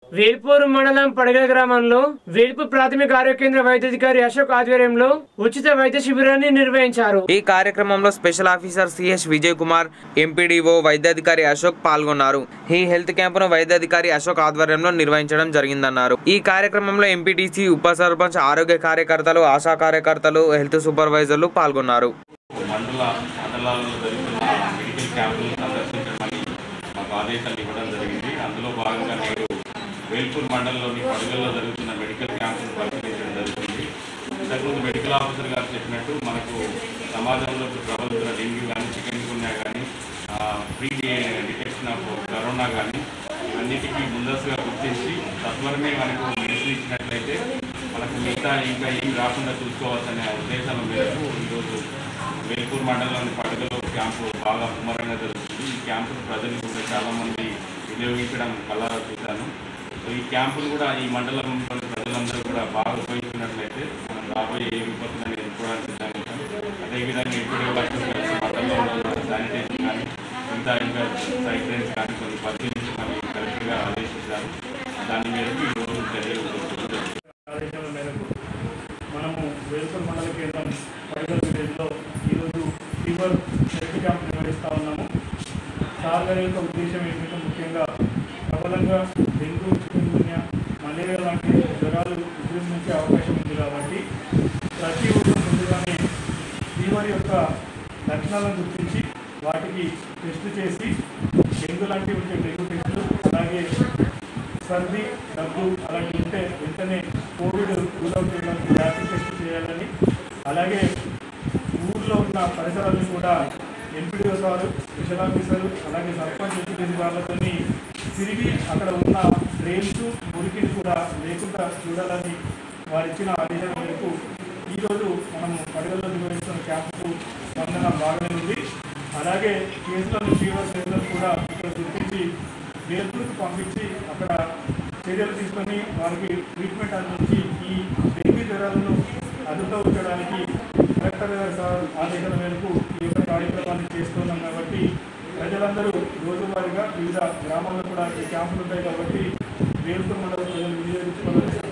వేల్పూరు మండలం పడగల గ్రామంలో వేల్పూర్ ప్రాథమిక ఆరోగ్య కేంద్ర వైద్యాధికారి అశోక్ ఆధ్వర్యంలో ఉచిత వైద్య శిబిరాన్ని నిర్వహించారు ఈ కార్యక్రమంలో special officer CH Vijay Kumar MPDO వైద్యాధికారి అశోక్ పాల్గొన్నారు ఈ హెల్త్ క్యాంపును వైద్యాధికారి అశోక్ ఆధ్వర్యంలో నిర్వహించడం జరిగిందన్నారు ఈ కార్యక్రమంలో ఎంపీటీసీ ఉప సర్పంచ్ ఆరోగ్య కార్యకర్తలు ఆశా కార్యకర్తలు హెల్త్ సూపర్వైజర్లు పాల్గొన్నారు మండల మండలాల్లో జరుగుతున్న మెడికల్ క్యాంపులు సందర్శించమని మాకు ఆదేశాలు ఇవ్వడం జరిగింది అందులో భాగంగా నేడు వేల్పూర్ మండలంలోని పడుగల్లో జరుగుతున్న మెడికల్ క్యాంపును పరిశీలించడం జరుగుతుంది ఇంతకుముందు మెడికల్ ఆఫీసర్ గారు చెప్పినట్టు మనకు సమాజంలో ప్రబలుతున్న డెంగ్యూ కానీ చికెన్ గున్యా కానీ ప్రీ డిటెక్షన్ ఆఫ్ కరోనా కానీ అన్నిటికీ ముందస్తుగా గుర్తించి సత్వరమే మనకు మెడిసిన్ ఇచ్చినట్లయితే మనకు మిగతా ఇంకా ఏం రాకుండా చూసుకోవాల్సిన ఉద్దేశాల మేరకు ఈరోజు వేల్పూర్ మండలంలోని పడగలో క్యాంపు బాగా ముమ్మరంగా జరుగుతుంది ఈ క్యాంపును ప్రజలు కూడా చాలామంది వినియోగించడం కలరా చూశాను సో ఈ క్యాంపును కూడా ఈ మండలంలోని ప్రజలందరూ కూడా బాగా ఉపయోగించినట్లయితే మనం రాబోయే ఏ విపత్తులను ఎదుర్కోవడానికి సిద్ధంగా ఉంటాం అదేవిధంగా ఇప్పుడే వర్షం కలిసి మండలంలో ఉన్న శానిటైజర్ కానీ మిగతా ఇంకా సైడ్ డ్రైన్స్ కానీ కొన్ని పరిశీలించమని కలెక్టర్గా ఆదేశించారు దాని మేరకు ఈ రోజు చర్యలు తీసుకుంటున్నారు. ఆదేశాల మేరకు మనము వేల్పూర్ మండల కేంద్రం పడిగల్ విలేజ్లో ఈరోజు ఫీవర్ హెల్త్ క్యాంప్ నిర్వహిస్తూ ఉన్నాము సార్ గారి యొక్క ఉద్దేశం ఏంటంటే ముఖ్యంగా ప్రబలంగా డెంగ్యూ చికెన్ గున్యా మలేరియా లాంటి జ్వరాలు విజృంభించే అవకాశం ఉంది కాబట్టి ప్రతి ఊరు ముందుగానే ఫీవర్ యొక్క లక్షణాలను గుర్తించి వాటికి టెస్ట్ చేసి డెంగ్యూ లాంటివి ఉంటే డెంగ్యూ టెస్టులు అలాగే సర్ది దగ్గు అలాంటివి ఉంటే వెంటనే కోవిడ్ రూల్అవుట్ చేయడానికి ర్యాపిడ్ టెస్ట్ చేయాలని అలాగే ఊర్లో ఉన్న పరిసరాలను కూడా ఎంపీడీఓ సారు స్పెషల్ ఆఫీసర్ అలాగే సర్పంచ్ ఎంపీడీ వాళ్ళతో తిరిగి అక్కడ ఉన్న డ్రైన్స్ మురికిని కూడా లేకుండా చూడాలని వారు ఇచ్చిన ఆదేశాల మేరకు ఈరోజు మనము పడగల్లో నిర్వహిస్తున్న క్యాంపుకు స్పందన బాగానే ఉంది అలాగే కేసులను ఫీవర్ సెంటర్ కూడా ఇక్కడ గుర్తించి వేల్పూర్కి పంపించి అక్కడ చర్యలు తీసుకొని వారికి ట్రీట్మెంట్ అందించి ఈ డెంగ్యూ జ్వరాలను అదుపులో ఉంచడానికి కలెక్టర్ గారి సార్ ఆదేశాల మేరకు ఈ యొక్క కార్యక్రమాన్ని చేస్తున్నాం కాబట్టి ప్రజలందరూ రోజువారీగా వివిధ గ్రామాల్లో కూడా ఈ క్యాంపులు ఉంటాయి కాబట్టి వేల్పూర్ మండల ప్రజలు వినియోగించుకోవాలని